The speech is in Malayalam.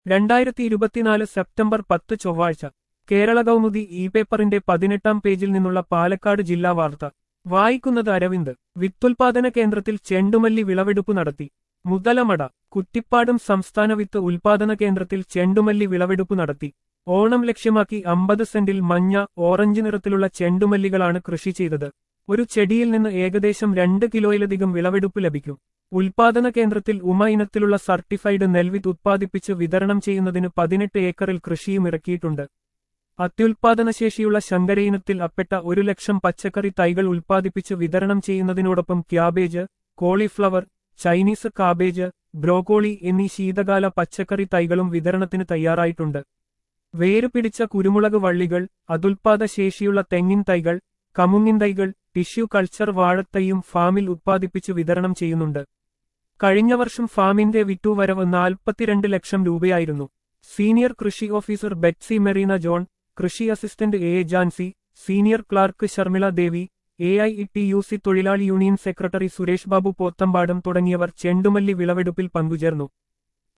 രണ്ടായിരത്തി ഇരുപത്തിനാല് സെപ്റ്റംബർ പത്ത് ചൊവ്വാഴ്ച കേരള കൗമുദി ഇ പേപ്പറിന്റെ പതിനെട്ടാം പേജിൽ നിന്നുള്ള പാലക്കാട് ജില്ലാ വാർത്ത വായിക്കുന്നത് അരവിന്ദ് വിത്തുൽപാദന കേന്ദ്രത്തിൽ ചെണ്ടുമല്ലി വിളവെടുപ്പ് നടത്തി മുതലമട കുറ്റിപ്പാടും സംസ്ഥാന വിത്ത് ഉൽപാദന കേന്ദ്രത്തിൽ ചെണ്ടുമല്ലി വിളവെടുപ്പ് നടത്തി ഓണം ലക്ഷ്യമാക്കി അമ്പത് സെന്റിൽ മഞ്ഞ ഓറഞ്ച് നിറത്തിലുള്ള ചെണ്ടുമല്ലികളാണ് കൃഷി ചെയ്തത് ഒരു ചെടിയിൽ നിന്ന് ഏകദേശം രണ്ട് കിലോയിലധികം വിളവെടുപ്പ് ലഭിക്കും ഉൽപാദന കേന്ദ്രത്തിൽ ഉമ ഇനത്തിലുള്ള സർട്ടിഫൈഡ് നെൽവിത്ത് ഉത്പാദിപ്പിച്ച് വിതരണം ചെയ്യുന്നതിന് പതിനെട്ട് ഏക്കറിൽ കൃഷിയും ഇറക്കിയിട്ടുണ്ട് അത്യുൽപാദനശേഷിയുള്ള ശങ്കര ഇനത്തിൽ അപ്പെട്ട ഒരു ലക്ഷം പച്ചക്കറി തൈകൾ ഉൽപ്പാദിപ്പിച്ച് വിതരണം ചെയ്യുന്നതിനോടൊപ്പം cabbage cauliflower Chinese cabbage broccoli എന്നീ ശീതകാല പച്ചക്കറി തൈകളും വിതരണത്തിന് തയ്യാറായിട്ടുണ്ട് വേരുപിടിച്ച കുരുമുളക് വള്ളികൾ അതുൽപാദ ശേഷിയുള്ള തെങ്ങിൻ തൈകൾ കമുങ്ങിൻ തൈകൾ ടിഷ്യൂ കൾച്ചർ വാഴത്തൈയും ഫാമിൽ ഉത്പാദിപ്പിച്ച് വിതരണം ചെയ്യുന്നുണ്ട് കഴിഞ്ഞ വർഷം ഫാമിന്റെ വിറ്റുവരവ് നാൽപ്പത്തിരണ്ട് ലക്ഷം രൂപയായിരുന്നു സീനിയർ കൃഷി ഓഫീസർ ബെറ്റ്സി മെറീന ജോൺ കൃഷി assistant A Jancy senior clerk Sharmila Devi A I T U C തൊഴിലാളി യൂണിയൻ സെക്രട്ടറി സുരേഷ് ബാബു പോത്തമ്പാടം തുടങ്ങിയവർ ചെണ്ടുമല്ലി വിളവെടുപ്പിൽ പങ്കുചേർന്നു